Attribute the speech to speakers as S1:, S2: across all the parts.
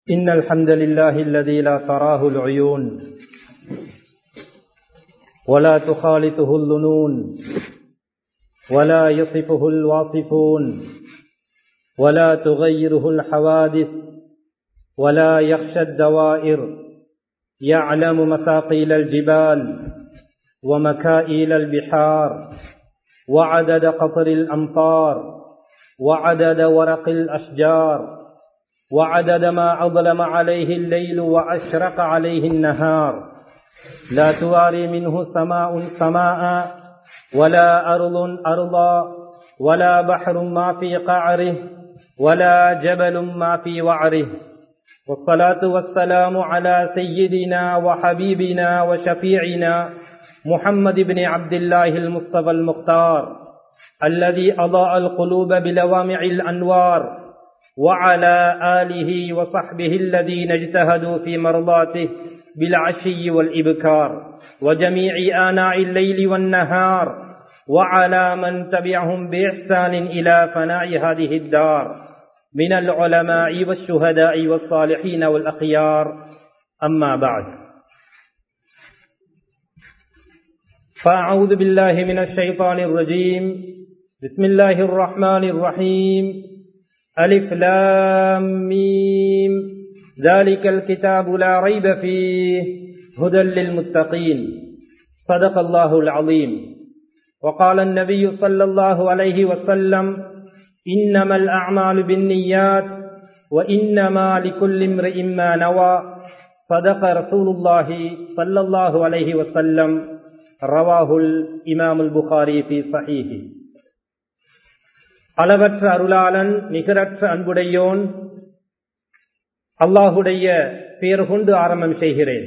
S1: إن الحمد لله الذي لا تراه العيون ولا تخالطه الظنون ولا يصفه الواصفون ولا تغيره الحوادث ولا يخشى الدوائر يعلم مثاقيل الجبال ومكائيل البحار وعدد قطر الأمطار وعدد ورق الأشجار وعدد ما أظلم عليه الليل وأشرق عليه النهار لا تواري منه سماء سماء ولا أرض أرضا ولا بحر ما في قعره ولا جبل ما في وعره والصلاة والسلام على سيدنا وحبيبنا وشفيعنا محمد بن عبد الله المصطفى المختار الذي أضاء القلوب بلوامع الأنوار وعلى آله وصحبه الذين اجتهدوا في مرضاته بالعشي والإبكار وجميع آناء الليل والنهار وعلى من تبعهم بإحسان إلى فناء هذه الدار من العلماء والشهداء والصالحين والأخيار أما بعد فأعوذ بالله من الشيطان الرجيم بسم الله الرحمن الرحيم ألف لام ميم ذلك الكتاب لا ريب فيه هدى للمتقين صدق الله العظيم وقال النبي صلى الله عليه وسلم إنما الأعمال بالنيات وإنما لكل امرئ ما نوى صدق رسول الله صلى الله عليه وسلم رواه الإمام البخاري في صحيحه அளவற்ற அருளாளன் நிகரற்ற அன்புடையோன் அல்லாஹுடைய பெயர் கொண்டு ஆரம்பம் செய்கிறேன்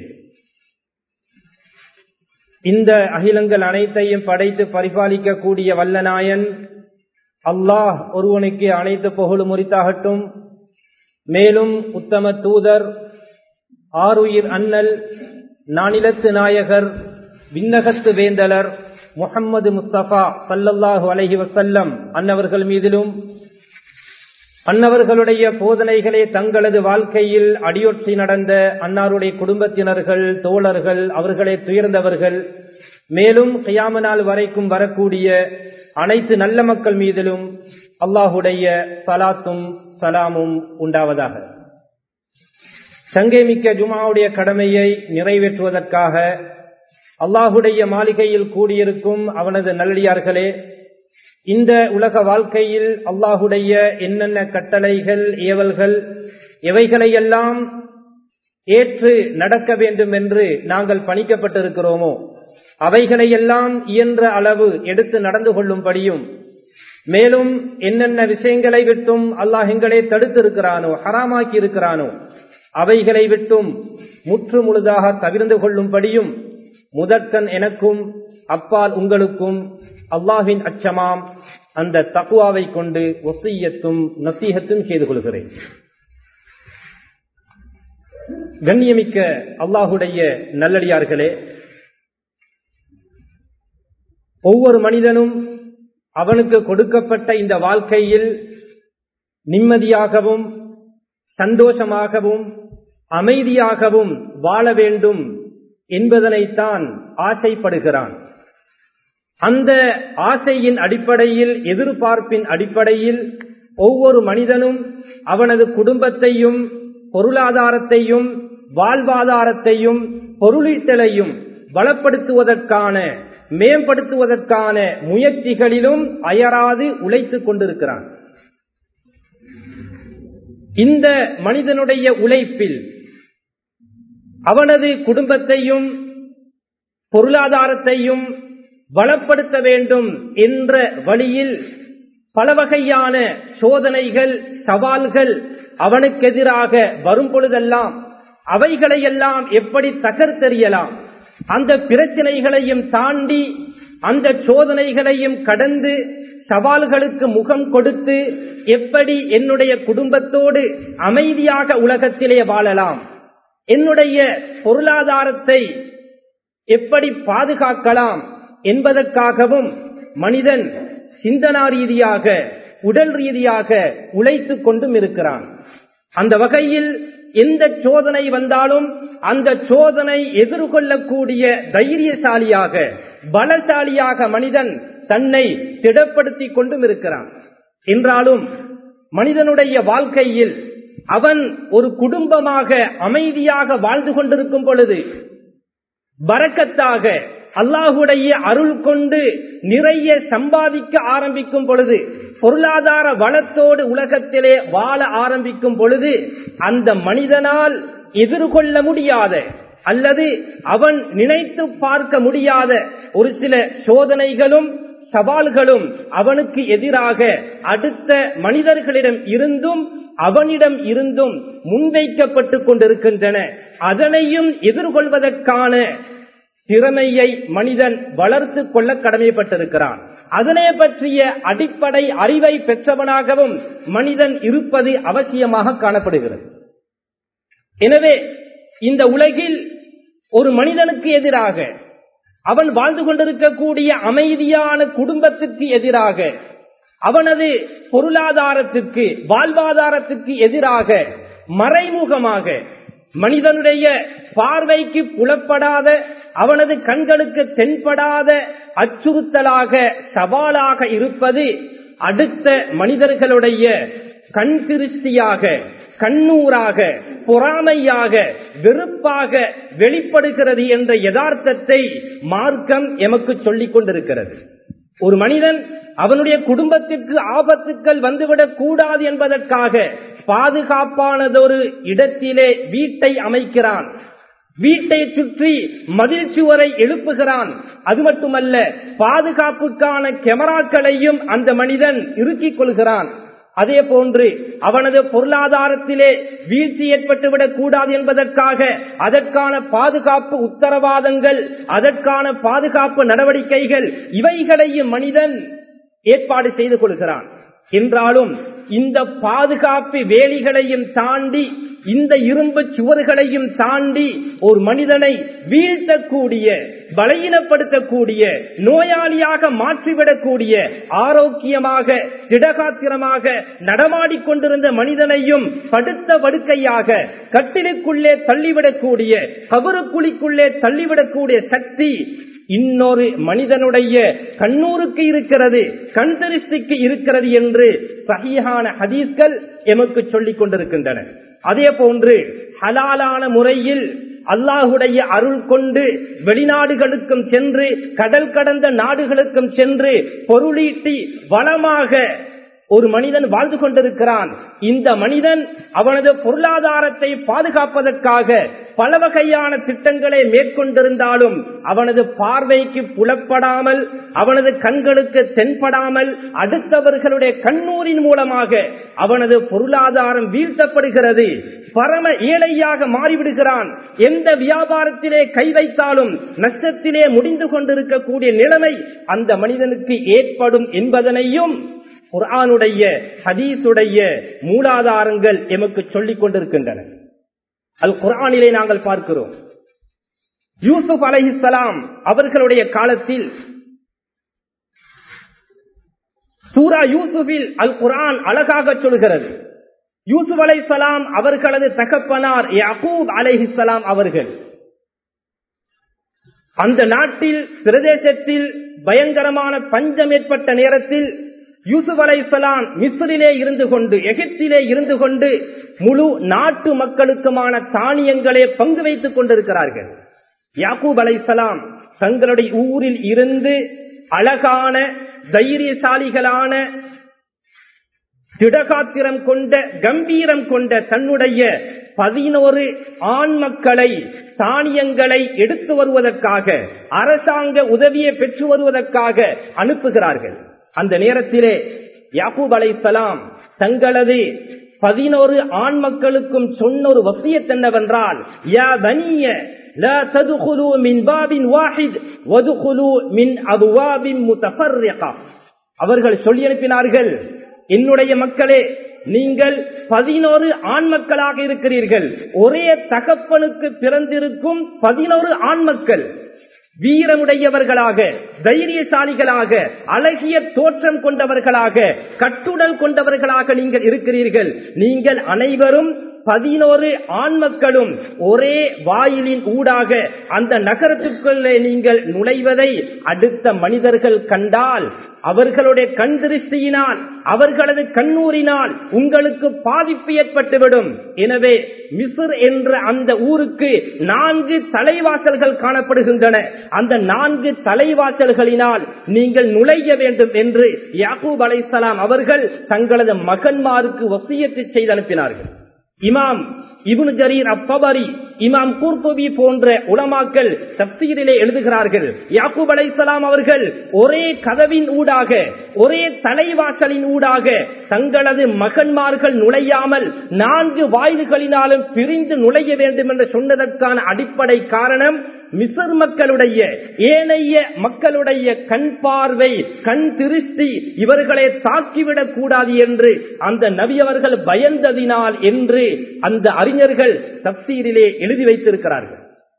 S1: இந்த அகிலங்கள் அனைத்தையும் படைத்து பரிபாலிக்கக்கூடிய வல்லநாயன் அல்லாஹ் ஒருவனுக்கு அனைத்து புகழும் முறித்தாகட்டும் மேலும் உத்தம தூதர் ஆறுயிர் அண்ணல் நானிலத்து நாயகர் விண்ணகத்து வேந்தலர் முகம்மது முஸ்தபா சல்லல்லாஹு அலஹி வசல்லம் அன்னவர்கள் மீதிலும் அன்னவர்களுடைய போதனைகளை தங்களது வாழ்க்கையில் அடியொற்றி நடந்த அன்னாருடைய குடும்பத்தினர்கள் தோழர்கள் அவர்களை துயர்ந்தவர்கள் மேலும் கியாம நாள் வரைக்கும் வரக்கூடிய அனைத்து நல்ல மக்கள் மீதிலும் அல்லாஹுடைய சலாத்தும் சலாமும் உண்டாவதாக சங்கைமிக்க ஜுமாவுடைய கடமையை நிறைவேற்றுவதற்காக அல்லாஹுடைய மாளிகையில் கூடியிருக்கும் அவனது நல்லடியார்களே இந்த உலக வாழ்க்கையில் அல்லாஹுடைய என்னென்ன கட்டளைகள் ஏவல்கள் எவைகளையெல்லாம் ஏற்று நடக்க வேண்டும் என்று நாங்கள் பணிக்கப்பட்டிருக்கிறோமோ அவைகளையெல்லாம் இயன்ற அளவு எடுத்து நடந்து கொள்ளும்படியும் மேலும் என்னென்ன விஷயங்களை விட்டும் அல்லாஹ் எங்களை தடுத்திருக்கிறானோ ஹராமாக்கி இருக்கிறானோ அவைகளை விட்டும் முற்று முழுதாக தவிர்ந்து கொள்ளும்படியும் முதற்கன் எனக்கும் அப்பால் உங்களுக்கும் அல்லாஹின் அச்சமாம் அந்த தக்குவாவை கொண்டு ஒசையத்தும் நசீகத்தும் செய்து கொள்கிறேன் கண்ணியமிக்க அல்லாஹுடைய நல்லடியார்களே ஒவ்வொரு மனிதனும் அவனுக்கு கொடுக்கப்பட்ட இந்த வாழ்க்கையில் நிம்மதியாகவும் சந்தோஷமாகவும் அமைதியாகவும் வாழ வேண்டும் என்பதனைத்தான் ஆசைப்படுகிறான் அந்த ஆசையின் அடிப்படையில் எதிர்பார்ப்பின் அடிப்படையில் ஒவ்வொரு மனிதனும் அவனது குடும்பத்தையும் பொருளாதாரத்தையும் வாழ்வாதாரத்தையும் பொருளீட்டலையும் பலப்படுத்துவதற்கான மேம்படுத்துவதற்கான முயற்சிகளிலும் அயராது உழைத்துக் கொண்டிருக்கிறான் இந்த மனிதனுடைய உழைப்பில் அவனது குடும்பத்தையும் பொருளாதாரத்தையும் வளப்படுத்த வேண்டும் என்ற வழியில் பல வகையான சோதனைகள் சவால்கள் அவனுக்கு எதிராக வரும் பொழுதெல்லாம் அவைகளையெல்லாம் எப்படி தகர்த்தெறியலாம் அந்த பிரச்சனைகளையும் தாண்டி அந்த சோதனைகளையும் கடந்து சவால்களுக்கு முகம் கொடுத்து எப்படி என்னுடைய குடும்பத்தோடு அமைதியாக உலகத்திலே வாழலாம் என்னுடைய பொருளாதாரத்தை எப்படி பாதுகாக்கலாம் என்பதற்காகவும் மனிதன் சிந்தனா ரீதியாக உடல் ரீதியாக உழைத்துக் கொண்டும் இருக்கிறான் அந்த வகையில் எந்த சோதனை வந்தாலும் அந்த சோதனை எதிர்கொள்ளக்கூடிய தைரியசாலியாக பலசாலியாக மனிதன் தன்னை திடப்படுத்திக் கொண்டும் இருக்கிறான் என்றாலும் மனிதனுடைய வாழ்க்கையில் அவன் ஒரு குடும்பமாக அமைதியாக வாழ்ந்து கொண்டிருக்கும் பொழுது பறக்கத்தாக அல்லாஹுடைய அருள் கொண்டு நிறைய சம்பாதிக்க ஆரம்பிக்கும் பொழுது பொருளாதார வளத்தோடு உலகத்திலே வாழ ஆரம்பிக்கும் பொழுது அந்த மனிதனால் எதிர்கொள்ள முடியாத அல்லது அவன் நினைத்து பார்க்க முடியாத ஒரு சில சோதனைகளும் சவால்களும் அவனுக்கு எதிராக அடுத்த மனிதர்களிடம் இருந்தும் அவனிடம் இருந்தும் முன்வைக்கப்பட்டுக் கொண்டிருக்கின்றன அதனையும் எதிர்கொள்வதற்கான திறமையை மனிதன் வளர்த்து கொள்ள கடமைப்பட்டிருக்கிறான் அதனை பற்றிய அடிப்படை அறிவை பெற்றவனாகவும் மனிதன் இருப்பது அவசியமாக காணப்படுகிறது எனவே இந்த உலகில் ஒரு மனிதனுக்கு எதிராக அவன் வாழ்ந்து கொண்டிருக்கக்கூடிய அமைதியான குடும்பத்துக்கு எதிராக அவனது பொருளாதாரத்திற்கு வாழ்வாதாரத்திற்கு எதிராக மறைமுகமாக மனிதனுடைய பார்வைக்கு புலப்படாத அவனது கண்களுக்கு தென்படாத அச்சுறுத்தலாக சவாலாக இருப்பது அடுத்த மனிதர்களுடைய கண் திருஷ்டியாக கண்ணூராக பொறாமையாக வெறுப்பாக வெளிப்படுகிறது என்ற யதார்த்தத்தை மார்க்கம் எமக்கு சொல்லிக் கொண்டிருக்கிறது ஒரு மனிதன் அவனுடைய குடும்பத்திற்கு ஆபத்துக்கள் வந்துவிடக் கூடாது என்பதற்காக பாதுகாப்பானதொரு இடத்திலே வீட்டை அமைக்கிறான் வீட்டை சுற்றி மதில் சுவரை எழுப்புகிறான் அது மட்டுமல்ல பாதுகாப்புக்கான கேமராக்களையும் அந்த மனிதன் இறுக்கிக் கொள்கிறான் அதே போன்று அவனது பொருளாதாரத்திலே வீழ்ச்சி ஏற்பட்டுவிடக் கூடாது என்பதற்காக அதற்கான பாதுகாப்பு உத்தரவாதங்கள் அதற்கான பாதுகாப்பு நடவடிக்கைகள் இவைகளையும் மனிதன் ஏற்பாடு செய்து கொள்கிறான் என்றாலும் இந்த பாதுகாப்பு வேலிகளையும் தாண்டி இந்த இரும்பு சுவர்களையும் தாண்டி ஒரு மனிதனை வீழ்த்தக்கூடிய பலகீனப்படுத்தக்கூடிய நோயாளியாக மாற்றிவிடக்கூடிய ஆரோக்கியமாக திடகாத்திரமாக நடமாடிக்கொண்டிருந்த மனிதனையும் படுத்த வடுக்கையாக கட்டிலுக்குள்ளே தள்ளிவிடக்கூடிய கபருக்குழிக்குள்ளே தள்ளிவிடக்கூடிய சக்தி இன்னொரு மனிதனுடைய கண்ணூருக்கு இருக்கிறது கண் திருஷ்டிக்கு இருக்கிறது என்று சகியான ஹதீஸ்கள் எமக்கு சொல்லிக் கொண்டிருக்கின்றன அதே போன்று ஹலாலான முறையில் அல்லாஹுடைய அருள் கொண்டு வெளிநாடுகளுக்கும் சென்று கடல் கடந்த நாடுகளுக்கும் சென்று பொருளீட்டி வளமாக ஒரு மனிதன் வாழ்ந்து கொண்டிருக்கிறான் இந்த மனிதன் அவனது பொருளாதாரத்தை பாதுகாப்பதற்காக பல வகையான திட்டங்களை மேற்கொண்டிருந்தாலும் அவனது பார்வைக்கு புலப்படாமல் அவனது கண்களுக்கு தென்படாமல் அடுத்தவர்களுடைய கண்ணூரின் மூலமாக அவனது பொருளாதாரம் வீழ்த்தப்படுகிறது பரம ஏழையாக மாறிவிடுகிறான் எந்த வியாபாரத்திலே கை வைத்தாலும் நஷ்டத்திலே முடிந்து கொண்டிருக்கக்கூடிய நிலைமை அந்த மனிதனுக்கு ஏற்படும் என்பதனையும் குரானுடைய ஹதீசுடைய மூலாதாரங்கள் எமக்கு சொல்லிக் கொண்டிருக்கின்றன அது குரானிலே நாங்கள் பார்க்கிறோம் யூசுப் அலைஹிஸ்லாம் அவர்களுடைய காலத்தில் சூரா யூசுஃபில் அல் குரான் அழகாக சொல்கிறது யூசுப் அலைசலாம் அவர்களது தகப்பனார் யகூப் அலைஹிஸ்லாம் அவர்கள் அந்த நாட்டில் பிரதேசத்தில் பயங்கரமான பஞ்சம் ஏற்பட்ட நேரத்தில் யூசுப் அலைசலாம் மிஸ்ரிலே இருந்து கொண்டு எகிப்திலே இருந்து கொண்டு முழு நாட்டு மக்களுக்குமான தானியங்களே பங்கு வைத்துக் கொண்டிருக்கிறார்கள் யாக்கூப் அலைசலாம் தங்களுடைய ஊரில் இருந்து அழகான தைரியசாலிகளான திடகாத்திரம் கொண்ட கம்பீரம் கொண்ட தன்னுடைய பதினோரு ஆண் மக்களை தானியங்களை எடுத்து வருவதற்காக அரசாங்க உதவியை பெற்று வருவதற்காக அனுப்புகிறார்கள் அந்த நேரத்திலே யாக்கூப் அலைசலாம் தங்களது பதினோரு ஆண் மக்களுக்கும் சொன்ன ஒரு வசியத் என்னவென்றால் யா பனிய لا تدخلوا من باب واحد وادخلوا من ابواب متفرقه அவர்கள் சொல்லி அனுப்பினார்கள் என்னுடைய மக்களே நீங்கள் பதினோரு ஆண் மக்களாக இருக்கிறீர்கள் ஒரே தகப்பனுக்கு பிறந்திருக்கும் பதினோரு ஆண் மக்கள் வீரமுடையவர்களாக தைரியசாலிகளாக அழகிய தோற்றம் கொண்டவர்களாக கட்டுடல் கொண்டவர்களாக நீங்கள் இருக்கிறீர்கள் நீங்கள் அனைவரும் பதினோரு ஆண் மக்களும் ஒரே வாயிலின் ஊடாக அந்த நகரத்துக்குள்ளே நீங்கள் நுழைவதை அடுத்த மனிதர்கள் கண்டால் அவர்களுடைய கண் திருஷ்டியினால் அவர்களது கண்ணூரினால் உங்களுக்கு பாதிப்பு ஏற்பட்டுவிடும் எனவே மிஸ்ர் என்ற அந்த ஊருக்கு நான்கு தலைவாசல்கள் காணப்படுகின்றன அந்த நான்கு தலைவாசல்களினால் நீங்கள் நுழைய வேண்டும் என்று யாக்கூப் அலைசலாம் அவர்கள் தங்களது மகன்மாருக்கு வசியத்தை செய்து அனுப்பினார்கள் இமாம் இபுனு ஜரீர் அப்பபரி இமாம் கூர்பவி போன்ற உலமாக்கள் தப்சீரிலே எழுதுகிறார்கள் யாக்கூப் அலைசலாம் அவர்கள் ஒரே கதவின் ஊடாக ஒரே தலைவாசலின் ஊடாக தங்களது மகன்மார்கள் நுழையாமல் நான்கு வாயில்களினாலும் பிரிந்து நுழைய வேண்டும் என்று சொன்னதற்கான அடிப்படை காரணம் மிசர் மக்களுடைய ஏனைய மக்களுடைய கண் பார்வை கண் திருஷ்டி இவர்களை தாக்கிவிடக் கூடாது என்று அந்த நபி அவர்கள் பயந்ததினால் என்று அந்த அறிஞர்கள் தப்சீரிலே எழுதி வைத்திருக்கிறார்கள்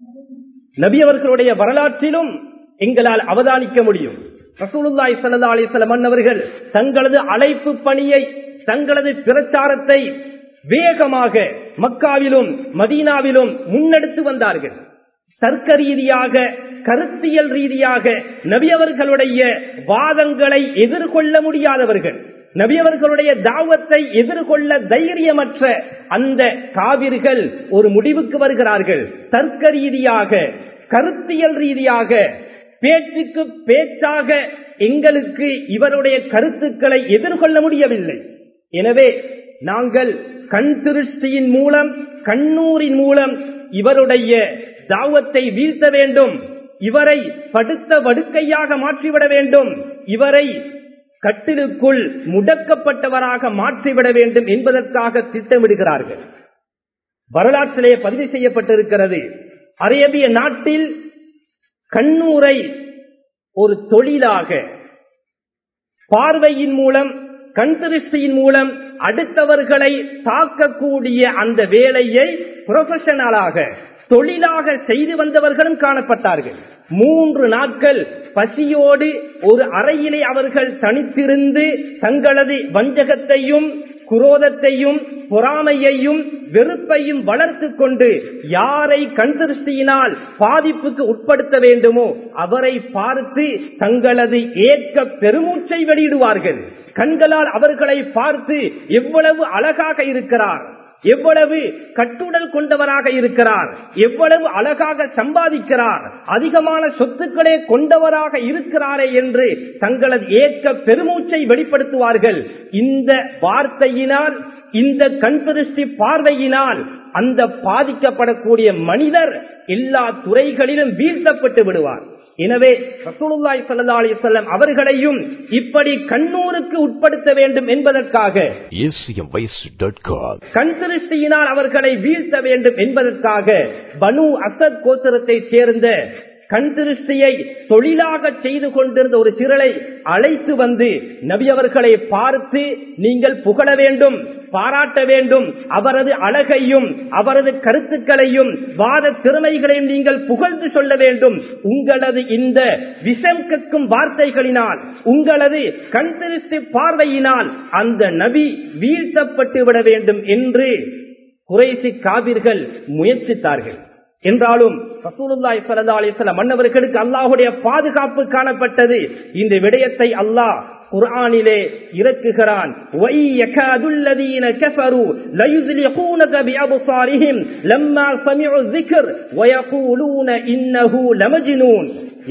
S1: நபி அவர்களுடைய வரலாற்றிலும் எங்களால் அவதானிக்க முடியும் ரசூலுல்லாய் சல்லா அலிஸ்லம் அவர்கள் தங்களது அழைப்பு பணியை தங்களது பிரச்சாரத்தை வேகமாக மக்காவிலும் மதீனாவிலும் முன்னெடுத்து வந்தார்கள் தர்க்க ரீதியாக கருத்தியல் ரீதியாக நபியவர்களுடைய வாதங்களை எதிர்கொள்ள முடியாதவர்கள் நபியவர்களுடைய தாவத்தை எதிர்கொள்ள தைரியமற்ற அந்த காவிர்கள் ஒரு முடிவுக்கு வருகிறார்கள் தர்க்க ரீதியாக கருத்தியல் ரீதியாக பேச்சுக்கு பேச்சாக எங்களுக்கு இவருடைய கருத்துக்களை எதிர்கொள்ள முடியவில்லை எனவே நாங்கள் கண் திருஷ்டியின் மூலம் கண்ணூரின் மூலம் இவருடைய தாவத்தை வீழ்த்த வேண்டும் இவரை படுத்த வடுக்கையாக மாற்றிவிட வேண்டும் இவரை கட்டிலுக்குள் முடக்கப்பட்டவராக மாற்றிவிட வேண்டும் என்பதற்காக திட்டமிடுகிறார்கள் வரலாற்றிலே பதிவு செய்யப்பட்டிருக்கிறது அரேபிய நாட்டில் கண்ணூரை ஒரு தொழிலாக பார்வையின் மூலம் கண் திருஷ்டியின் மூலம் அடுத்தவர்களை தாக்கக்கூடிய அந்த வேலையை புரொபஷனலாக தொழிலாக செய்து வந்தவர்களும் காணப்பட்டார்கள் மூன்று நாட்கள் பசியோடு ஒரு அறையிலே அவர்கள் தனித்திருந்து தங்களது வஞ்சகத்தையும் குரோதத்தையும் பொறாமையையும் வெறுப்பையும் வளர்த்து கொண்டு யாரை கண் திருஷ்டியினால் பாதிப்புக்கு உட்படுத்த வேண்டுமோ அவரை பார்த்து தங்களது ஏற்க பெருமூச்சை வெளியிடுவார்கள் கண்களால் அவர்களை பார்த்து எவ்வளவு அழகாக இருக்கிறார் எவ்வளவு கட்டுடல் கொண்டவராக இருக்கிறார் எவ்வளவு அழகாக சம்பாதிக்கிறார் அதிகமான சொத்துக்களே கொண்டவராக இருக்கிறாரே என்று தங்களது ஏற்க பெருமூச்சை வெளிப்படுத்துவார்கள் இந்த வார்த்தையினால் இந்த கண்பிருஷ்டி பார்வையினால் அந்த பாதிக்கப்படக்கூடிய மனிதர் எல்லா துறைகளிலும் வீழ்த்தப்பட்டு விடுவார் எனவே ரசூலுல்லாய் சல்லா அலிசல்லம் அவர்களையும் இப்படி கண்ணூருக்கு உட்படுத்த வேண்டும் என்பதற்காக
S2: acmvoice.com
S1: கண் திருஷ்டியினால் அவர்களை வீழ்த்த வேண்டும் என்பதற்காக பனு அசத் கோத்திரத்தை சேர்ந்த கண் திருஷ்டியை தொழிலாக செய்து கொண்டிருந்த ஒரு சிறலை அழைத்து வந்து நபி அவர்களை பார்த்து நீங்கள் புகழ வேண்டும் பாராட்ட வேண்டும் அவரது அழகையும் அவரது கருத்துக்களையும் வாத திறமைகளையும் நீங்கள் புகழ்ந்து சொல்ல வேண்டும் உங்களது இந்த விஷம் கக்கும் வார்த்தைகளினால் உங்களது கண் திருஷ்டி பார்வையினால் அந்த நபி வீழ்த்தப்பட்டு விட வேண்டும் என்று குறைசி காவிர்கள் முயற்சித்தார்கள் என்றாலும் ரசூலுல்லாஹி ஸல்லல்லாஹு அலைஹி வஸல்லம் மன்னவர்களுக்கு அல்லாஹ்வுடைய பாதுகாப்பு காணப்பட்டது இந்த விடயத்தை அல்லாஹ் குர்ஆனிலே இறக்குகிறான் வை யகாதுல்லதீன கஃபரு லயுஸ்லிகூனக பிஅப்சாரிஹிம் லம்மா சமிஉ الذிக்ர் வயகூலூன இன்னஹு லமஜ்னூன்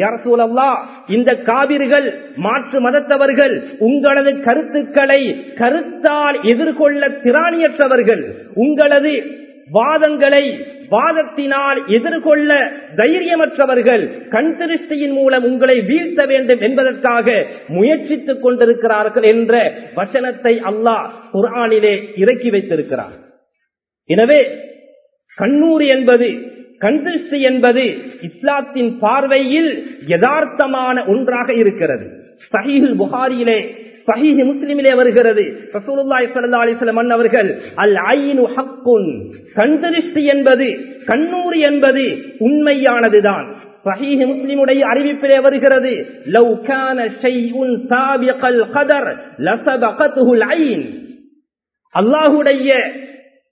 S1: இந்த காவிர்கள் மாற்று மதத்தவர்கள் உங்களது கருத்துக்களை கருத்தால் எதிர்கொள்ள திராணியற்றவர்கள் உங்களது வாதங்களை வாதத்தினால் எதிர்கொள்ள தைரியமற்றவர்கள் கண் திருஷ்டியின் மூலம் உங்களை வீழ்த்த வேண்டும் என்பதற்காக முயற்சித்துக் கொண்டிருக்கிறார்கள் என்ற வசனத்தை அல்லாஹ் குர்ஆனிலே இறக்கி வைத்திருக்கிறார் எனவே கண்ணூர் என்பது கண்திருஷ்டி என்பது இஸ்லாத்தின் பார்வையில் யதார்த்தமான ஒன்றாக இருக்கிறது சஹீஹுல் புகாரியிலே சஹீஹ் முஸ்லிமிலே வருகிறது ரசூலுல்லாஹி ஸல்லல்லாஹு அலைஹி வஸல்லம் அவர்கள் அல் ஐனு ஹக்குன் கண்திருஷ்டி என்பது கண்ணூர் என்பது உண்மையானதுதான் சஹீஹ் முஸ்லிமுடைய அறிவிப்பிலே வருகிறது லவ் கான ஷைஉன் சாபிகல் கதர் லசபகத்துஹுல் ஐன் அல்லாஹ்வுடைய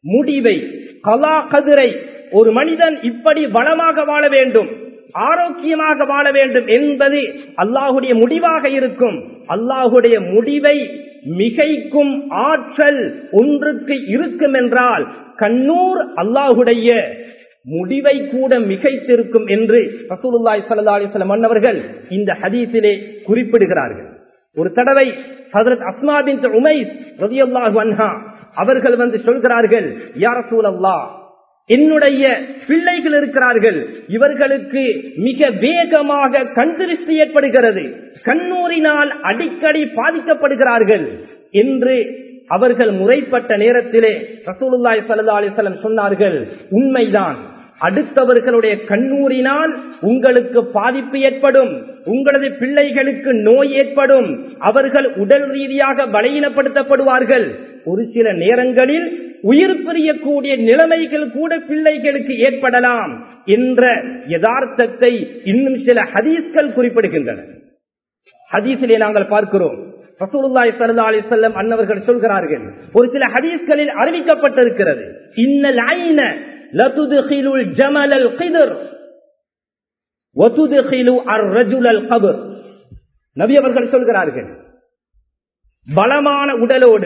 S1: முடிவை கலா கதிரை ஒரு மனிதன் இப்படி வளமாக வாழ வேண்டும் ஆரோக்கியமாக வாழ வேண்டும் என்பது அல்லாஹுடைய முடிவாக இருக்கும் அல்லாஹுடைய முடிவை மிகைக்கும் ஆற்றல் ஒன்றுக்கு இருக்கும் என்றால் கண்ணூர் அல்லாஹுடைய முடிவை கூட மிகைத்திருக்கும் என்று ரசூலுல்லாய் சல்லா அலிஸ்லாம் மன்னவர்கள் இந்த ஹதீஸிலே குறிப்பிடுகிறார்கள் ஒரு தடவை ஹதரத் அஸ்மாபின் உமைஸ் ரதியல்லாஹு அன்ஹா அவர்கள் வந்து சொல்கிறார்கள் யார் ரசூலல்லா என்னுடைய பிள்ளைகள் இருக்கிறார்கள் இவர்களுக்கு மிக வேகமாக கண்திருஷ்டி ஏற்படுகிறது கண்ணூரினால் அடிக்கடி பாதிக்கப்படுகிறார்கள் என்று அவர்கள் முறைப்பட்ட நேரத்திலே ரசூலுல்லாய் சல்லா அலிஸ்லம் சொன்னார்கள் உண்மைதான் அடுத்தவர்களுடைய கண்ணூரினால் உங்களுக்கு பாதிப்பு ஏற்படும் உங்களது பிள்ளைகளுக்கு நோய் ஏற்படும் அவர்கள் உடல் ரீதியாக பலகீனப்படுத்தப்படுவார்கள் ஒரு சில நேரங்களில் உயிர் பிரியக்கூடிய நிலைமைகள் கூட பிள்ளைகளுக்கு ஏற்படலாம் என்ற யதார்த்தத்தை இன்னும் சில ஹதீஸ்கள் குறிப்பிடுகின்றன ஹதீஸிலே நாங்கள் பார்க்கிறோம் ரசூலுல்லாய் சல்லா அலிசல்லம் அன்னவர்கள் சொல்கிறார்கள் ஒரு சில ஹதீஸ்களில் அறிவிக்கப்பட்டிருக்கிறது இன்னல் ஐன லதுதுகிலுல் ஜமலல் கிதர் வதுதுகிலு அர் ரஜுலல் கபர் நபி அவர்கள் சொல்கிறார்கள் பலமான உடலோடு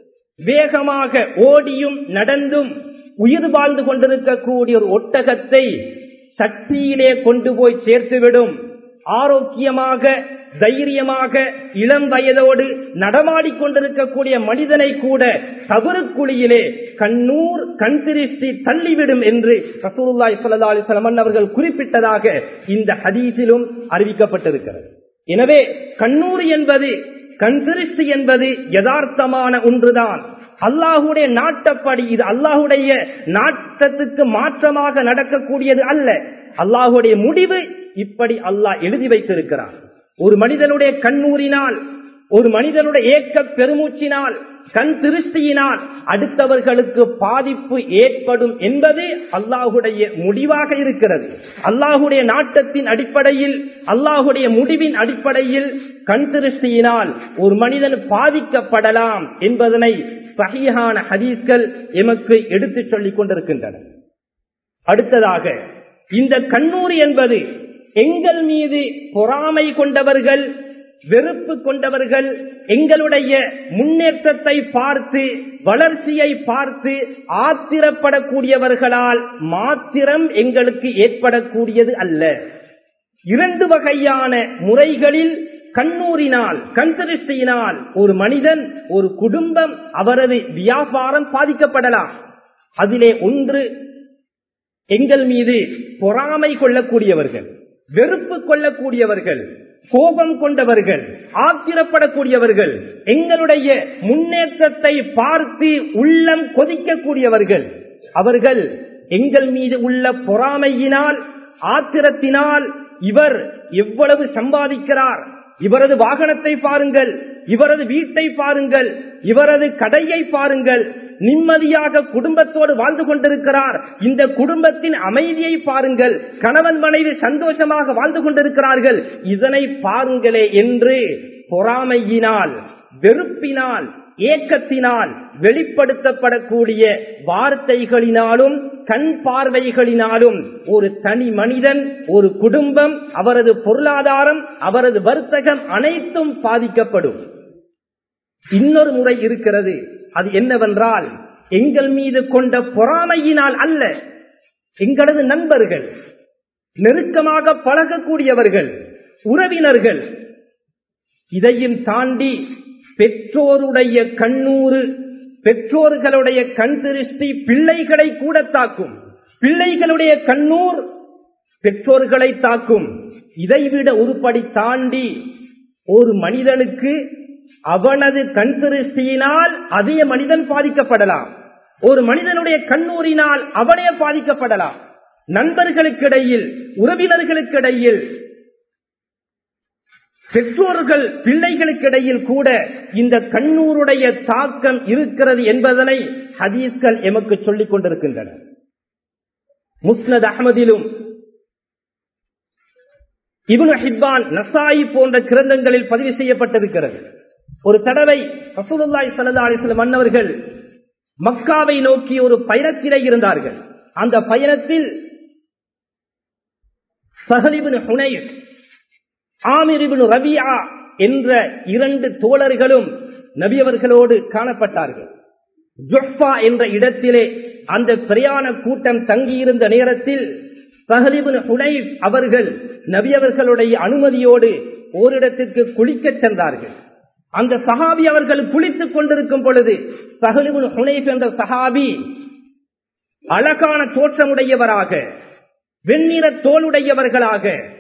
S1: வேகமாக ஓடியும் நடந்தும் உயிர் வாழ்ந்து கொண்டிருக்கக்கூடிய ஒரு ஒட்டகத்தை சக்தியிலே கொண்டு போய் சேர்த்துவிடும் ஆரோக்கியமாக தைரியமாக இளம் வயதோடு நடமாடிக்கொண்டிருக்கக்கூடிய மனிதனை கூட தவறுக்குழியிலே கண்ணூர் கண் திருஷ்டி தள்ளிவிடும் என்று ரசூலுல்லாய் சல்லா அலிஸ்லமன் அவர்கள் குறிப்பிட்டதாக இந்த ஹதீஸிலும் அறிவிக்கப்பட்டிருக்கிறது எனவே கண்ணூர் என்பது கண் திருஷ்டி என்பது யதார்த்தமான ஒன்றுதான் அல்லாஹுடைய நாட்டப்படி இது அல்லாஹுடைய நாட்டத்துக்கு மாற்றமாக நடக்கக்கூடியது அல்ல அல்லாஹுடைய முடிவு இப்படி அல்லாஹ் எழுதி வைத்திருக்கிறார் ஒரு மனிதனுடைய கண்ணூரினால் ஒரு மனிதனுடைய ஏக்க பெருமூச்சினால் கண் திருஷ்டியினால் அடுத்தவர்களுக்கு பாதிப்பு ஏற்படும் என்பது அல்லாஹுடைய முடிவாக இருக்கிறது அல்லாஹுடைய நாட்டத்தின் அடிப்படையில் அல்லாஹுடைய முடிவின் அடிப்படையில் கண் திருஷ்டியினால் ஒரு மனிதன் பாதிக்கப்படலாம் என்பதனை சகியான ஹதீஸ்கள் எமக்கு எடுத்துச் சொல்லிக் கொண்டிருக்கின்றன அடுத்ததாக இந்த கண்ணூர் என்பது எங்கள் மீது பொறாமை கொண்டவர்கள் வெறுப்பு கொண்டவர்கள் எங்களுடைய முன்னேற்றத்தை பார்த்து வளர்ச்சியை பார்த்து ஆத்திரப்படக்கூடியவர்களால் மாத்திரம் எங்களுக்கு ஏற்படக்கூடியது அல்ல இரண்டு வகையான முறைகளில் கண்ணூரினால் கண்திருஷ்டியினால் ஒரு மனிதன் ஒரு குடும்பம் அவரது வியாபாரம் பாதிக்கப்படலாம் அதிலே ஒன்று எங்கள் மீது பொறாமை கொள்ளக்கூடியவர்கள் வெறுப்பு கொள்ளக்கூடியவர்கள் கோபம் கொண்டவர்கள் ஆத்திரப்படக்கூடியவர்கள் எங்களுடைய முன்னேற்றத்தை பார்த்து உள்ளம் கொதிக்கக்கூடியவர்கள் அவர்கள் எங்கள் மீது உள்ள பொறாமையினால் ஆத்திரத்தினால் இவர் எவ்வளவு சம்பாதிக்கிறார் இவரது வாகனத்தை பாருங்கள் இவரது வீட்டை பாருங்கள் இவரது கடையை பாருங்கள் நிம்மதியாக குடும்பத்தோடு வாழ்ந்து கொண்டிருக்கிறார் இந்த குடும்பத்தின் அமைதியை பாருங்கள் கணவன் மனைவி சந்தோஷமாக வாழ்ந்து கொண்டிருக்கிறார்கள் இதனை பாருங்களே என்று பொறாமையினால் வெறுப்பினால் ஏக்கத்தினால் வெளிப்படுத்தப்படக்கூடிய வார்த்தைகளினாலும் கண் பார்வைகளினாலும் ஒரு தனி மனிதன் ஒரு குடும்பம் அவரது பொருளாதாரம் அவரது வர்த்தகம் அனைத்தும் பாதிக்கப்படும் இன்னொரு முறை இருக்கிறது அது என்னவென்றால் எங்கள் மீது கொண்ட பொறாமையினால் அல்ல எங்களது நண்பர்கள் நெருக்கமாக பழகக்கூடியவர்கள் உறவினர்கள் இதையும் தாண்டி பெற்றோருடைய கண்ணூறு பெற்றோர்களுடைய கண் திருஷ்டி பிள்ளைகளை கூட தாக்கும் பிள்ளைகளுடைய கண்ணூர் பெற்றோர்களை தாக்கும் இதைவிட உருப்படி தாண்டி ஒரு மனிதனுக்கு அவனது கண் திருஷ்டியினால் அதே மனிதன் பாதிக்கப்படலாம் ஒரு மனிதனுடைய கண்ணூரினால் அவனே பாதிக்கப்படலாம் நண்பர்களுக்கிடையில் உறவினர்களுக்கிடையில் பெற்றோர்கள் பிள்ளைகளுக்கிடையில் கூட இந்த கண்ணூருடைய தாக்கம் இருக்கிறது என்பதனை ஹதீஸ்கள் எமக்கு சொல்லிக் கொண்டிருக்கின்றன முஸ்னத் அகமதிலும் இபுன் ஹிப்பான் நசாயி போன்ற கிரந்தங்களில் பதிவு செய்யப்பட்டிருக்கிறது ஒரு தடவை ரசூலுல்லாய் சல்லா அலிஸ்லம் மன்னவர்கள் மக்காவை நோக்கி ஒரு பயணத்திலே இருந்தார்கள் அந்த பயணத்தில் சஹலிபின் ஹுனைர் ஆமிரிபின் ரபியா என்ற இரண்டு தோழர்களும் நபியவர்களோடு காணப்பட்டார்கள் ஜொஃபா என்ற இடத்திலே அந்த பிரயாண கூட்டம் தங்கியிருந்த நேரத்தில் சஹலிபின் ஹுனைப் அவர்கள் நபியவர்களுடைய அனுமதியோடு ஓரிடத்திற்கு குளிக்கச் சென்றார்கள் அந்த சஹாபி அவர்கள் குளித்துக் கொண்டிருக்கும் பொழுது சஹலிபின் ஹுனைப் என்ற சஹாபி அழகான தோற்றமுடையவராக வெண்ணிற தோளுடையவர்களாக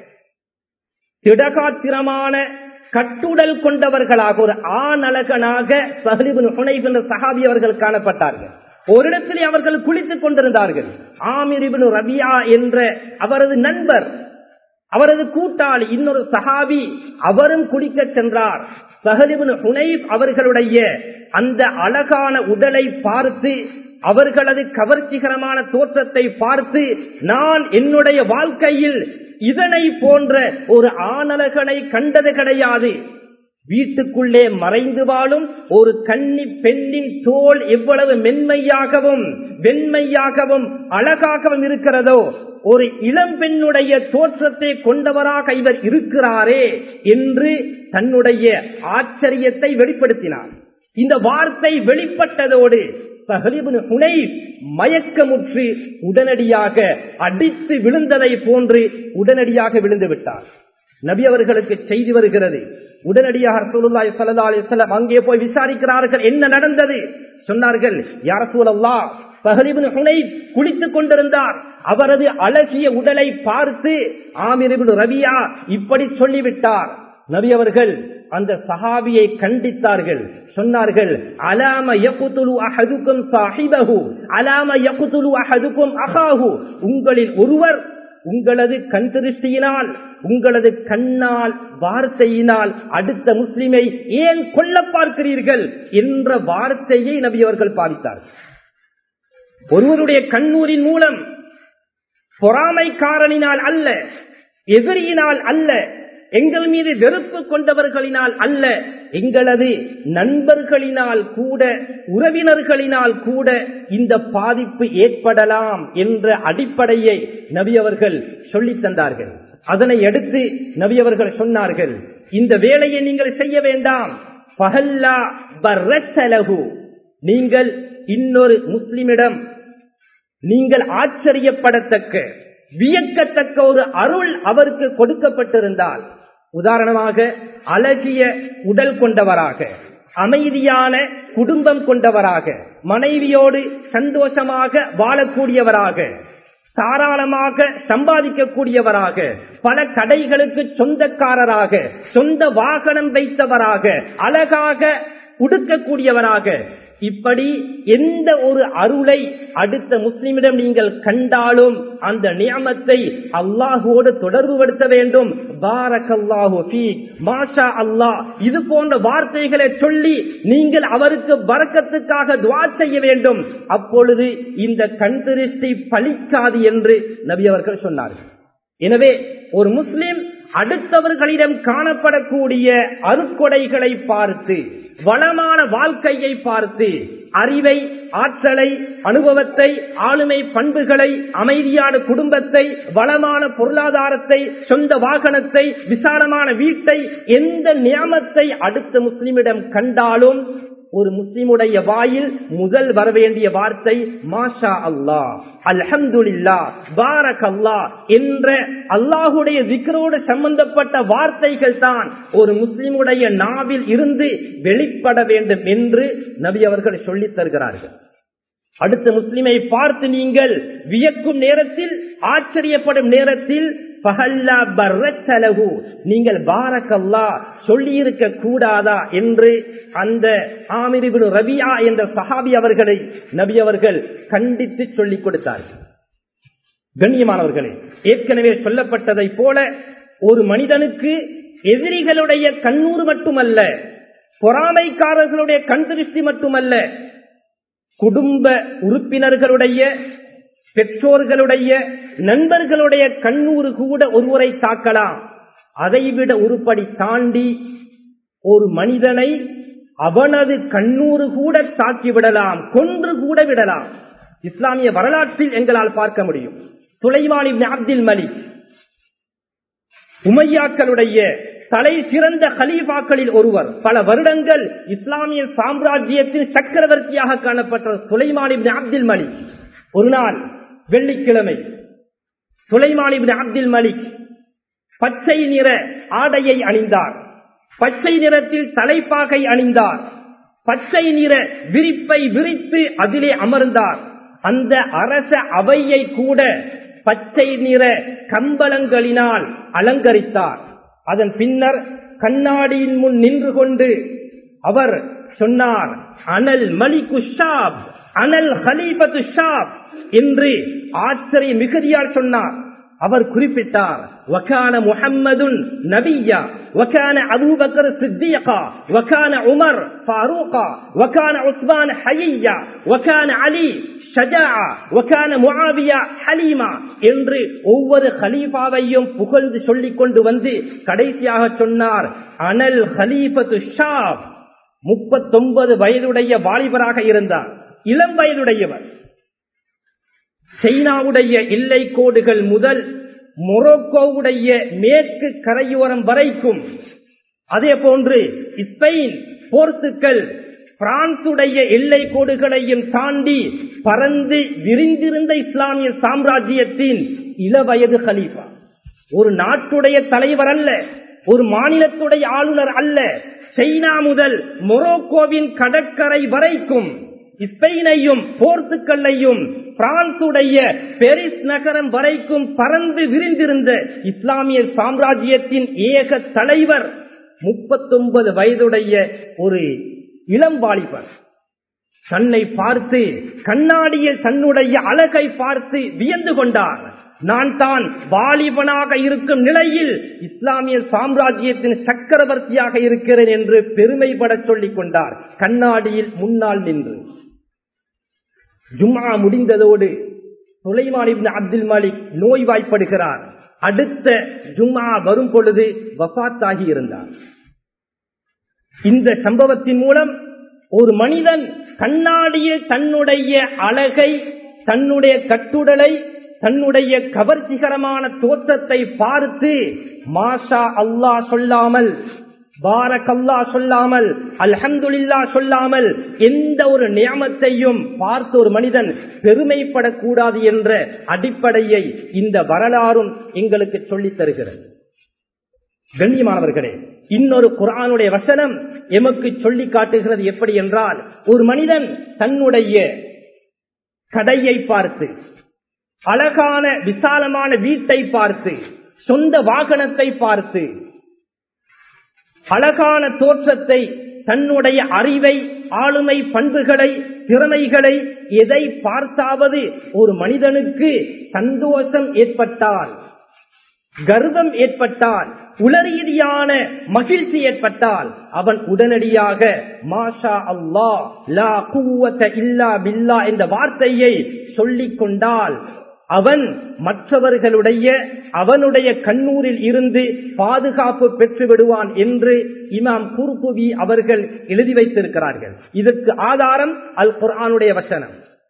S1: திடகாத்திரமான கட்டுடல் கொண்டவர்களாக ஒரு ஆணழகனாக சஹலிபின் ஹுனைப் என்ற சஹாபி அவர்கள் காணப்பட்டார்கள் ஒரு இடத்திலே அவர்கள் குளித்துக் கொண்டிருந்தார்கள் ஆமிரிபின் ரபியா என்ற அவரது நண்பர் அவரது கூட்டாளி இன்னொரு சஹாபி அவரும் குளிக்க சென்றார் சஹலிபின் ஹுனைப் அவர்களுடைய அந்த அழகான உடலை பார்த்து அவர்களது கவர்ச்சிகரமான தோற்றத்தை பார்த்து நான் என்னுடைய வாழ்க்கையில் இதனை போன்ற ஒரு ஆணழகனை கண்டது கிடையாது வீட்டுக்குள்ளே மறைந்து வாழும் ஒரு கன்னி பெண்ணின் தோல் எவ்வளவு மென்மையாகவும் வெண்மையாகவும் அழகாகவும் இருக்கிறதோ ஒரு இளம் பெண்ணுடைய தோற்றத்தை கொண்டவராக இவர் இருக்கிறாரே என்று தன்னுடைய ஆச்சரியத்தை வெளிப்படுத்தினார் இந்த வார்த்தை வெளிப்பட்டதோடு ஹுனை மயக்கமுற்று உடனடியாக அடித்து விழுந்ததை போன்று உடனடியாக விழுந்து விட்டார் நபி அவர்களுக்கு செய்தி வருகிறது உடனடியாக ரசூலுல்லாஹி ஸல்லல்லாஹு அலைஹி வஸல்லம் அங்கே போய் விசாரிக்கிறார்கள் என்ன நடந்தது சொன்னார்கள் யா ரசூலல்லாஹ் பஹலிபின் ஹுனை குளித்துக் கொண்டிருந்தார் அவரது அழகிய உடலை பார்த்து ஆமிரிபின் ரபியா இப்படி சொல்லிவிட்டார் நபி அவர்கள் அந்த சஹாபியை கண்டித்தார்கள் சொன்னார்கள் அலாம யகுதுலு அஹதுக்கும் சாஹிபஹு அலாம யகுதுலு அஹதுக்கும் அஹாஹு உங்களில் ஒருவர் உங்களது கண் திருஷ்டியினால் உங்களது கண்ணால் வார்த்தையினால் அடுத்த முஸ்லிமை ஏன் கொல்ல பார்க்கிறீர்கள் என்ற வார்த்தையை நபி அவர்கள் பாதித்தார்கள் ஒருவருடைய கண்ணூரின் மூலம் பொறாமைக்காரனினால் அல்ல எதிரியினால் அல்ல எங்கள் மீது வெறுப்பு கொண்டவர்களினால் அல்ல எங்களது நண்பர்களினால் கூட உறவினர்களினால் கூட இந்த பாதிப்பு ஏற்படலாம் என்ற அடிப்படையை நபி அவர்கள் சொல்லித் தந்தார்கள் அதனை அடுத்து நபி அவர்கள் சொன்னார்கள் இந்த வேலையை நீங்கள் செய்ய வேண்டாம் பகல்லா பர்ரத்தலகு நீங்கள் இன்னொரு முஸ்லிமிடம் நீங்கள் ஆச்சரியப்படத்தக்க வியக்கத்தக்க ஒரு அருள் அவருக்கு கொடுக்கப்பட்டிருந்தால் உதாரணமாக அழகிய உடல் கொண்டவராக அமைதியான குடும்பம் கொண்டவராக மனைவியோடு சந்தோஷமாக வாழக்கூடியவராக தாராளமாக சம்பாதிக்கக்கூடியவராக பல கடைகளுக்கு சொந்தக்காரராக சொந்த வாகனம் வைத்தவராக அழகாக உடுக்கக்கூடியவராக இப்படி எந்த ஒரு அருளை அடுத்த முஸ்லிமிடம் நீங்கள் கண்டாலும் அந்த நியமத்தை அல்லாஹுவோடு தொடர்புபடுத்த வேண்டும் பாரக்கல்லாஹு மாஷா அல்லாஹ் இது போன்ற வார்த்தைகளை சொல்லி நீங்கள் அவருக்கு வரக்கத்துக்காக துவா செய்ய வேண்டும் அப்பொழுது இந்த கண் திருஷ்டி பலிக்காது என்று நபி அவர்கள் சொன்னார்கள் எனவே ஒரு முஸ்லிம் அடுத்தவர்களிடம் காணப்படக்கூடிய அருக்கொடைகளை பார்த்து வளமான வாழ்க்கையை பார்த்து அறிவை ஆற்றலை அனுபவத்தை ஆளுமை பண்புகளை அமைதியான குடும்பத்தை வளமான பொருளாதாரத்தை சொந்த வாகனத்தை விசாலமான வீட்டை எந்த நியமத்தை அடுத்த முஸ்லிமிடம் கண்டாலும் ஒரு முஸ்லிமுடைய வாயில் முதல் வரவேண்டிய வார்த்தை மாஷா அல்லா அல்ஹம்துல்லா பாரக் அல்லா என்ற அல்லாஹுடைய விக்கரோடு சம்பந்தப்பட்ட வார்த்தைகள் தான் ஒரு முஸ்லிமுடைய நாவில் இருந்து வெளிப்பட வேண்டும் என்று நபி அவர்கள் சொல்லித் தருகிறார்கள் அடுத்த முஸ்லிமை பார்த்து நீங்கள் வியக்கும் நேரத்தில் ஆச்சரியப்படும் நேரத்தில் பகல்லா பர்ரத்தலகு நீங்கள் பாரக்கல்லா சொல்லி இருக்க கூடாதா என்று அந்த ஆமிரிபின் ரபியா என்ற சஹாபி அவர்களை நபி அவர்கள் கண்டித்து சொல்லிக் கொடுத்தார்கள் கண்ணியமானவர்களே ஏற்கனவே சொல்லப்பட்டதை போல ஒரு மனிதனுக்கு எதிரிகளுடைய கண்ணூர் மட்டுமல்ல பொறாமைக்காரர்களுடைய கண் திருஷ்டி மட்டுமல்ல குடும்ப உறுப்பினர்களுடைய பெற்றோர்களுடைய நண்பர்களுடைய கண்ணூறு கூட ஒருவரை தாக்கலாம் அதைவிட உருப்படி தாண்டி ஒரு மனிதனை அவனது கண்ணூறு கூட தாக்கி விடலாம் கொன்று கூட விடலாம் இஸ்லாமிய வரலாற்றில் எங்களால் பார்க்க முடியும் சுலைமான் இப்னு அப்துல் மலிக் உமையாக்களுடைய தலை சிறந்த கலீஃபாக்களில் ஒருவர் பல வருடங்கள் இஸ்லாமிய சாம்ராஜ்யத்தில் சக்கரவர்த்தியாக காணப்பட்ட சுலைமான் இப்னு அப்துல் மலிக் ஒரு நாள் வெள்ளிக்கிழமை சுலைமான் இப்னு அப்துல் மலிக் பச்சை நிற ஆடையை அணிந்தார் பச்சை நிறத்தில் தலைப்பாகை அணிந்தார் பச்சை நிற விரிப்பை விரித்து அதிலே அமர்ந்தார் அந்த அரச அவையை கூட பச்சை நிற கம்பளங்களினால் அலங்கரித்தார் அதன் பின்னர் கண்ணாடியின் முன் நின்று கொண்டு அவர் சொன்னார் அனல் மலிகு ஷாப் அனல் ஹலீபத்து ஷாப் என்று ஆச்சரிய மிகுதியால் சொன்னார் அவர் குறிப்பிட்டார் வக்கான முஹம்மதுன் நபியா வக்கான அபூபக்கர் சித்தியகா வக்கான உமர் ஃபாரூகா வக்கான உஸ்மான் ஹையா வக்கான அலி ஷஜா வக்கான முஆவியா ஹலீமா என்று ஒவ்வொரு ஹலீஃபாவையும் புகழ்ந்து சொல்லிக் கொண்டு வந்து கடைசியாக சொன்னார் அனல் ஹலீபத்து ஷாப் முப்பத்தொன்பது வயதுடைய வாலிபராக இருந்தார் இளம் வயதுடையவர் சைனாவுடைய எல்லை கோடுகள் முதல் மொரோக்கோவுடைய மேற்கு கரையோரம் வரைக்கும் அதே போன்று ஸ்பெயின் போர்த்துக்கல் பிரான்சுடைய எல்லை கோடுகளையும் தாண்டி பறந்து விரிந்திருந்த இஸ்லாமிய சாம்ராஜ்யத்தின் இளவயது ஹலீஃபா ஒரு நாட்டுடைய தலைவர் அல்ல ஒரு மாநிலத்துடைய ஆளுநர் அல்ல சைனா முதல் மொரோக்கோவின் கடற்கரை வரைக்கும் ஸ்பெயினையும் போர்த்துக்கல்லையும் பிரான்சுடைய பெரிஸ் நகரம் வரைக்கும் பறந்து விரிந்திருந்த இஸ்லாமிய சாம்ராஜ்யத்தின் ஏக தலைவர் முப்பத்தொன்பது வயதுடைய ஒரு இளம் வாலிபர் தன்னை பார்த்து கண்ணாடியில் தன்னுடைய அழகை பார்த்து வியந்து கொண்டார் நான் தான் வாலிபனாக இருக்கும் நிலையில் இஸ்லாமிய சாம்ராஜ்யத்தின் சக்கரவர்த்தியாக இருக்கிறேன் என்று பெருமைப்பட சொல்லிக் கொண்டார் கண்ணாடியில் முன்னால் நின்று ஜும்மா முடிந்ததோடு சுலைமான் இப்னு அப்துல் மாலிக் நோய்வாய்ப்படுகிறார் அடுத்த ஜும்மா வரும் பொழுது வபாத்தாகி இருந்தார் இந்த சம்பவத்தின் மூலம் ஒரு மனிதன் கண்ணாடியில் தன்னுடைய அழகை தன்னுடைய கட்டுடலை தன்னுடைய கவர்ச்சிகரமான தோற்றத்தை பார்த்து மாஷா அல்லாஹ் சொல்லாமல் பாரக்கல்லா சொல்லாமல் அல்ஹம்துலில்லா சொல்லாமல் எந்த ஒரு நியமத்தையும் பார்த்து ஒரு மனிதன் பெருமைப்படக்கூடாது என்ற அடிப்படையை இந்த வரலாறும் எங்களுக்கு சொல்லித் தருகிறது கண்ணியமானவர்களே இன்னொரு குரானுடைய வசனம் எமக்கு சொல்லி காட்டுகிறது எப்படி என்றால் ஒரு மனிதன் தன்னுடைய கடையை பார்த்து அழகான விசாலமான வீட்டை பார்த்து சொந்த வாகனத்தை பார்த்து அழகான தோற்றத்தை தன்னுடைய அறிவை ஆளுமை பண்புகளை திறமைகளை எதை பார்த்தாவது ஒரு மனிதனுக்கு சந்தோஷம் ஏற்பட்டால் கர்வம் ஏற்பட்டால் உளரீதியான மகிழ்ச்சி ஏற்பட்டால் அவன் உடனடியாக மாஷா அல்லா லா குவத்த இல்லா பில்லா என்ற வார்த்தையை சொல்லிக் கொண்டால் அவன் மற்றவர்களுடைய அவனுடைய கண்ணூரில் இருந்து பாதுகாப்பு பெற்று விடுவான் என்று இமாம் குர்புவி அவர்கள் எழுதி வைத்திருக்கிறார்கள் இதற்கு ஆதாரம் அல் குர்ஆனுடைய வசனம்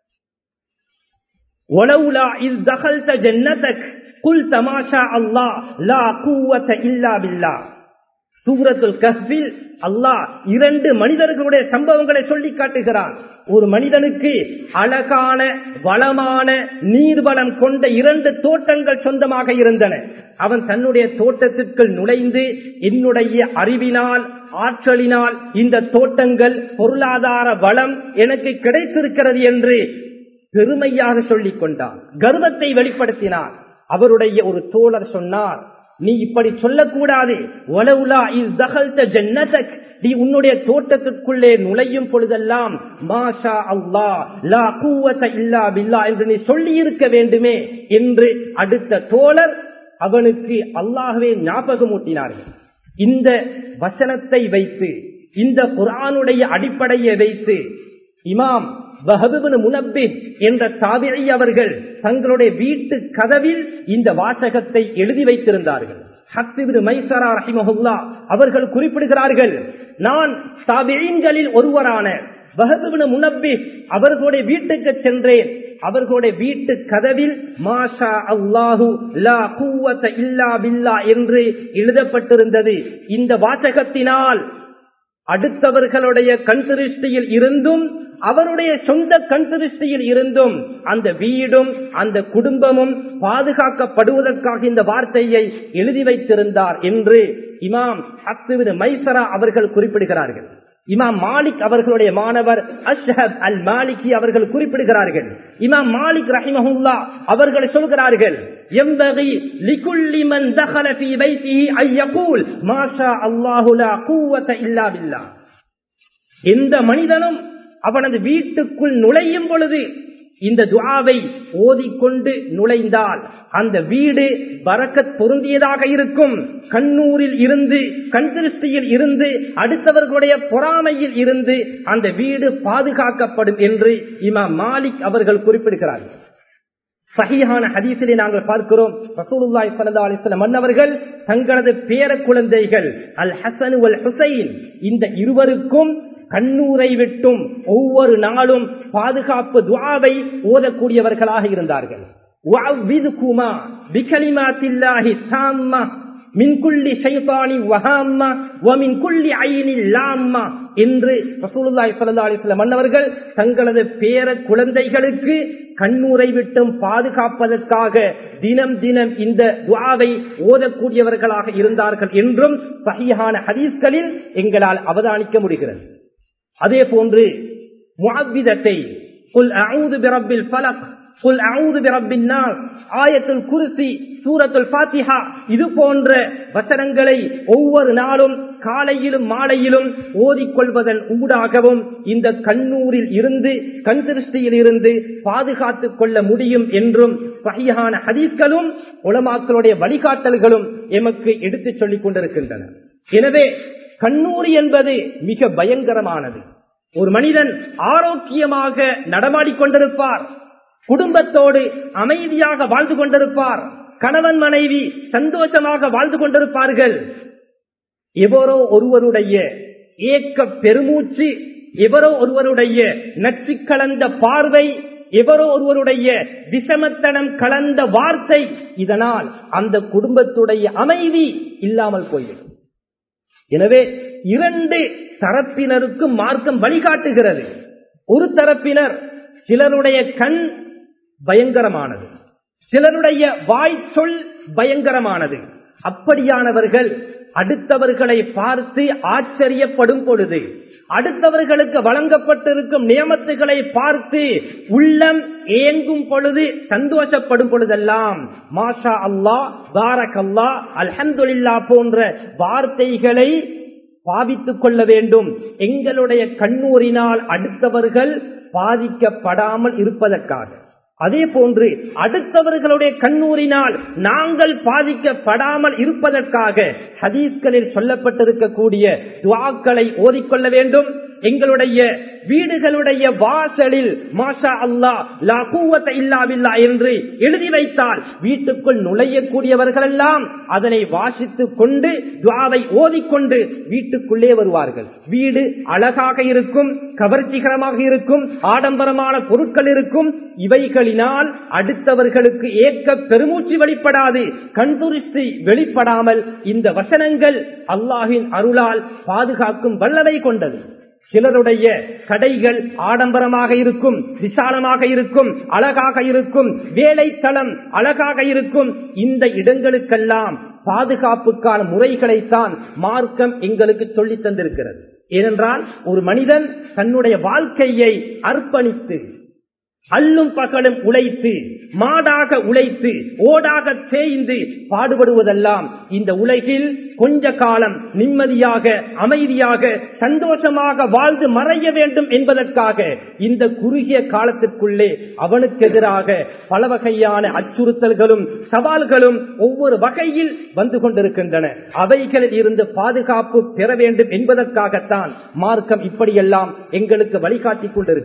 S1: ஒலவுலா இல் தகல்த ஜன்னதக் குல் தமாஷா அல்லா லா கூவத்த இல்லா பில்லா சூரத்துல் கஹ்பில் அல்லாஹ் இரண்டு மனிதர்களுடைய சம்பவங்களை சொல்லி காட்டுகிறான் ஒரு மனிதனுக்கு அழகான வளமான நீர்வளம் கொண்ட இரண்டு தோட்டங்கள் சொந்தமாக இருந்தன அவன் தன்னுடைய தோட்டத்திற்குள் நுழைந்து என்னுடைய அறிவினால் ஆற்றலினால் இந்த தோட்டங்கள் பொருளாதார வளம் எனக்கு கிடைத்திருக்கிறது என்று பெருமையாக சொல்லிக் கொண்டான் கர்வத்தை வெளிப்படுத்தினான் அவருடைய ஒரு தோழர் சொன்னார் நீ இப்படி சொல்லக்கூடாது ஒலவுலா இஸ் தகல்த ஜன்னதக் நீ உன்னுடைய தோட்டத்திற்குள்ளே நுழையும் பொழுதெல்லாம் மாஷா அல்லா லா கூவத்த இல்லா பில்லா என்று நீ சொல்லி இருக்க வேண்டுமே என்று அடுத்த தோழர் அவனுக்கு அல்லாகவே ஞாபகமூட்டினார்கள் இந்த வசனத்தை வைத்து இந்த குரானுடைய அடிப்படையை வைத்து இமாம் வஹபுபின் முனப்பி என்ற தாபிழி அவர்கள் தங்களுடைய வீட்டு கதவில் இந்த வாசகத்தை எழுதி வைத்திருந்தார்கள் ஹத்திபின் மைசரா ரஹிமஹுல்லா அவர்கள் குறிப்பிடுகிறார்கள் நான் தாபிழின்களில் ஒருவரான வஹபுபின் முனப்பி அவர்களுடைய வீட்டுக்கு சென்றேன் அவர்களுடைய வீட்டு கதவில் மாஷா அல்லாஹு லா கூவத்த இல்லா பில்லா என்று எழுதப்பட்டிருந்தது இந்த வாசகத்தினால் அடுத்தவர்களுடைய கண் திருஷ்டியில் இருந்தும் அவருடைய சொந்த கண் திருஷ்டியில் இருந்தும் அந்த வீடும் அந்த குடும்பமும் பாதுகாக்கப்படுவதற்காக இந்த வார்த்தையை எழுதி வைத்திருந்தார் என்று இமாம் அத்துவின் மைசரா அவர்கள் குறிப்பிடுகிறார்கள் இமாம் மாலிக் அவர்களுடைய மாணவர் அஷ்ஹப் அல் மாலிகி அவர்கள் குறிப்பிடுகிறார்கள் இமாம் மாலிக் ரஹிமஹுல்லா அவர்கள் சொல்கிறார்கள் ينبغي لكل من دخل في بيته أن يقول ما شاء الله لا قوة إلا بالله எந்த மனிதனும் அவனது வீட்டுக்குள் நுழையும் பொழுது இந்த துவாவை ஓதிக்கொண்டு நுழைந்தால் அந்த வீடு பறக்கத் பொருந்தியதாக இருக்கும் கண்ணூரில் இருந்து கண் திருஷ்டியில் இருந்து அடுத்தவர்களுடைய பொறாமையில் இருந்து அந்த வீடு பாதுகாக்கப்படும் என்று இமாம் மாலிக் அவர்கள் குறிப்பிடுகிறார்கள் சகியான ஹதீசிலே நாங்கள் பார்க்கிறோம் ரசூலுல்லாஹி ஸல்லல்லாஹு அலைஹி வஸல்லம் மன்னவர்கள் தங்களது பேர குழந்தைகள் அல் ஹசன் வல் ஹுசைன் இந்த இருவருக்கும் கண்ணூரை விட்டும் ஒவ்வொரு நாளும் பாதுகாப்பு துவாவை ஓதக்கூடியவர்களாக இருந்தார்கள் وَعَوِّذْكُمَا بِكَلِمَاتِ اللَّهِ التَّامَّةِ மின் குள்ளி ஷைத்தானி வஹாம்மா வமின் குள்ளி ஐனி லாம்மா என்று ரசூலுல்லாஹி ஸல்லல்லாஹு அலைஹி வஸல்லம் மன்னவர்கள் தங்களது பேர குழந்தைகளுக்கு கண்ணூரை விட்டும் பாதுகாப்பதற்காக தினம் தினம் இந்த துவாவை ஓதக்கூடியவர்களாக இருந்தார்கள் என்றும் சஹீஹான ஹதீஸ்களில் எங்களால் அவதானிக்க முடிகிறது அதே போன்று முஅவ்விதத்தை குல் அஊது பிரப்பில் ஃபலக் குல் அஊது பிரப்பின் நாஸ் ஆயத்துல் குர்சி சூரத்துல் ஃபாத்திஹா இது போன்ற வசனங்களை ஒவ்வொரு நாளும் காலையிலும் மாலையிலும் ஓதிக்கொள்வதன் ஊடாகவும் இந்த கண்ணூரில் இருந்து கண் திருஷ்டியில் இருந்து பாதுகாத்துக் கொள்ள முடியும் என்றும் சகியான ஹதீஸ்களும் உலமாக்களுடைய வழிகாட்டல்களும் எமக்கு எடுத்துச் சொல்லிக் கொண்டிருக்கின்றன எனவே கண்ணூரி என்பது மிக பயங்கரமானது ஒரு மனிதன் ஆரோக்கியமாக நடமாடிக்கொண்டிருப்பார் குடும்பத்தோடு அமைதியாக வாழ்ந்து கொண்டிருப்பார் கணவன் மனைவி சந்தோஷமாக வாழ்ந்து கொண்டிருப்பார்கள் எவரோ ஒருவருடைய ஏக்க பெருமூச்சு எவரோ ஒருவருடைய நச்சு கலந்த பார்வை எவரோ ஒருவருடைய விஷமத்தனம் கலந்த வார்த்தை இதனால் அந்த குடும்பத்துடைய அமைதி இல்லாமல் போய்விடும் எனவே இரண்டு தரப்பினருக்கும் மார்க்கம் வழிகாட்டுகிறது ஒரு தரப்பினர் சிலருடைய கண் பயங்கரமானது சிலருடைய வாய் சொல் பயங்கரமானது அப்படியானவர்கள் அடுத்தவர்களை பார்த்து ஆச்சரியப்படும் பொழுது அடுத்தவர்களுக்கு வழங்கப்பட்டிருக்கும் நியமத்துகளை பார்த்து உள்ளம் ஏங்கும் பொழுது சந்தோஷப்படும் பொழுதெல்லாம் மாஷா அல்லா பாரக் அல்லா அல்ஹந்துல்லா போன்ற வார்த்தைகளை பாவித்துக் கொள்ள வேண்டும் எங்களுடைய கண்ணூரினால் அடுத்தவர்கள் பாதிக்கப்படாமல் இருப்பதற்காக அதே போன்று அடுத்தவர்களுடைய கண்ணூரினால் நாங்கள் பாதிக்கப்படாமல் இருப்பதற்காக ஹதீஸ்களில் சொல்லப்பட்டிருக்கக்கூடிய துவாக்களை ஓதிக்கொள்ள வேண்டும் எங்களுடைய வீடுகளுடைய வாசலில் மாஷா அல்லா லா கூவத்த இல்லா பில்லா என்று எழுதி வைத்தால் வீட்டுக்குள் நுழையக்கூடியவர்கள் எல்லாம் அதனை வாசித்துக் கொண்டு துவாவை ஓதிக்கொண்டு வீட்டுக்குள்ளே வருவார்கள் வீடு அழகாக இருக்கும் கவர்ச்சிகரமாக இருக்கும் ஆடம்பரமான பொருட்கள் இருக்கும் இவைகளினால் அடுத்தவர்களுக்கு ஏக்க பெருமூச்சு வெளிப்படாது கண்துரிஸ்தி வெளிப்படாமல் இந்த வசனங்கள் அல்லாஹின் அருளால் பாதுகாக்கும் வல்லவை கொண்டது சிலருடைய கடைகள் ஆடம்பரமாக இருக்கும் விசாலமாக இருக்கும் அழகாக இருக்கும் வேலை தளம் அழகாக இருக்கும் இந்த இடங்களுக்கெல்லாம் பாதுகாப்புக்கான முறைகளைத்தான் மார்க்கம் எங்களுக்கு சொல்லித் தந்திருக்கிறது ஏனென்றால் ஒரு மனிதன் தன்னுடைய வாழ்க்கையை அர்ப்பணித்து அல்லும் பகலும் உழைத்து மாடாக உழைத்து ஓடாக தேய்ந்து பாடுபடுவதெல்லாம் இந்த உலகில் கொஞ்ச காலம் நிம்மதியாக அமைதியாக சந்தோஷமாக வாழ்ந்து மறைய வேண்டும் என்பதற்காக இந்த குறுகிய காலத்திற்குள்ளே அவனுக்கு எதிராக பல வகையான அச்சுறுத்தல்களும் சவால்களும் ஒவ்வொரு வகையில் வந்து கொண்டிருக்கின்றன அவைகளில் இருந்து பாதுகாப்பு பெற வேண்டும் என்பதற்காகத்தான் மார்க்கம் இப்படியெல்லாம் எங்களுக்கு வழிகாட்டிக் கொண்டிருக்கிறது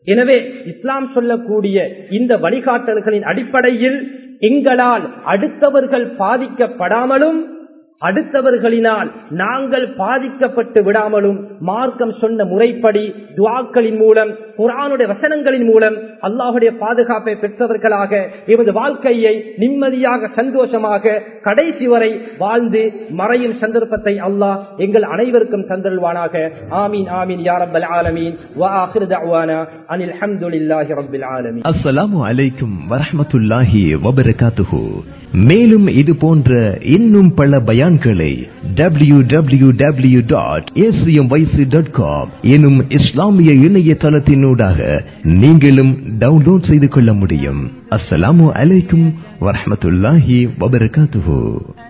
S1: எனவே இஸ்லாம் சொல்லக்கூடிய இந்த வழிகாட்டல்களின் அடிப்படையில் எங்களால் அடுத்தவர்கள் பாதிக்கப்படாமலும் அடுத்தவர்களினால் நாங்கள் பாதிக்கப்பட்டு விடாமலும் மார்க்கம் சொன்ன முறைப்படி துவாக்களின் மூலம் குரானுடைய வசனங்களின் மூலம் அல்லாஹுடைய பாதுகாப்பை பெற்றவர்களாக எமது வாழ்க்கையை நிம்மதியாக சந்தோஷமாக கடைசி வரை வாழ்ந்து மறையும் சந்தர்ப்பத்தை அல்லாஹ் எங்கள் அனைவருக்கும் தந்தருள்வானாக ஆமீன் ஆமீன் யாரப்பல் ஆலமீன் அனில் அஹமதுல்லாஹி ரபில் ஆலமீன்
S3: அஸ்ஸலாமு அலைக்கும் வரஹ்மத்துல்லாஹி வபரகாத்துஹு மேலும் இது போன்ற இன்னும் பல பயான்களை W W W dot dot com எனும் இஸ்லாமிய இணையதளத்தினூடாக நீங்களும் டவுன்லோட் செய்து கொள்ள முடியும் அஸ்ஸலாமு அலைக்கும் வரஹ்மத்துல்லாஹி வபரகாத்துஹு